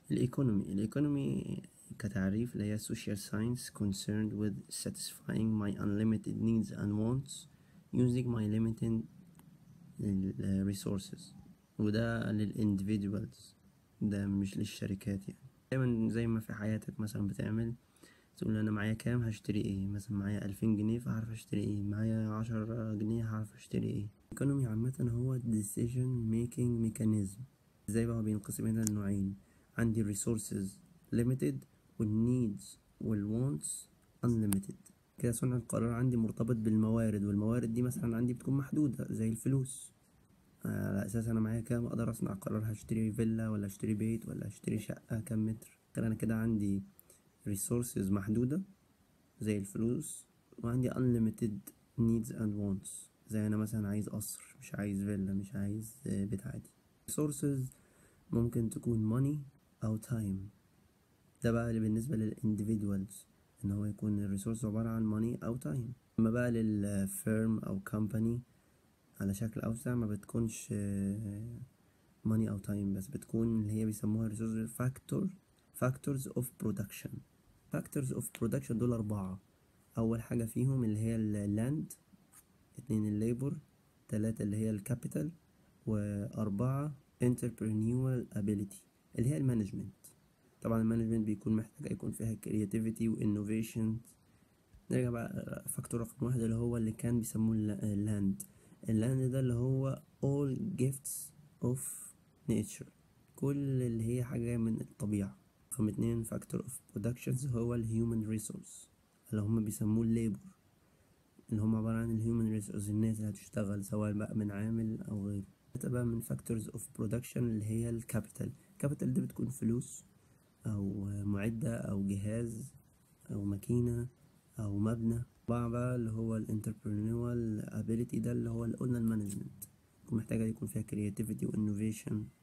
الايكونومي الايكونومي كتعريف اللي هي social science concerned with satisfying my unlimited needs and wants using my limited resources وده للindividuals ده مش للشركات يعني دايما زي ما في حياتك مثلا بتعمل تقول انا معايا كام هشتري ايه مثلا معايا ألفين جنيه فهعرف اشتري ايه معايا عشرة جنيه هعرف اشتري ايه الايكونومي عامة هو decision making mechanism ازاي بقى بينقسم هنا لنوعين عندي resources limited والneeds والwants unlimited كده صنع القرار عندي مرتبط بالموارد والموارد دي مثلا عندي بتكون محدودة زي الفلوس على اساس انا معايا كام اقدر اصنع قرار هشتري فيلا ولا اشتري بيت ولا اشتري شقة كام متر كده انا كده عندي resources محدودة زي الفلوس وعندي unlimited needs and wants زي انا مثلا عايز قصر مش عايز فيلا مش عايز بيت عادي resources ممكن تكون money او time ده بقى اللي بالنسبة للindividuals ان هو يكون الريسورس عبارة عن money او time اما بقى للفيرم او company على شكل اوسع ما بتكونش money او time بس بتكون اللي هي بيسموها resource factor factors of production factors of production دول أربعة أول حاجة فيهم اللي هي اللاند اتنين الليبر تلاتة اللي هي الكابيتال وأربعة entrepreneurial ability اللي هي المانجمنت طبعا المانجمنت بيكون محتاج يكون فيها creativity و innovation نرجع بقى فاكتور رقم واحد اللي هو اللي كان بيسموه اللاند اللاند ده اللي هو all gifts of nature كل اللي هي حاجة من الطبيعة رقم اتنين factor of productions هو ال human resource اللي هما بيسموه الليبر اللي هما عبارة عن ال human resource الناس اللي هتشتغل سواء بقى من عامل أو غيره تلاتة بقى من factors of production اللي هي الكابيتال الكابيتال دي بتكون فلوس أو معدة أو جهاز أو ماكينة أو مبنى أربعة بقى اللي هو ال entrepreneurial ability ده اللي هو اللي قلنا المانجمنت محتاجة يكون فيها creativity و innovation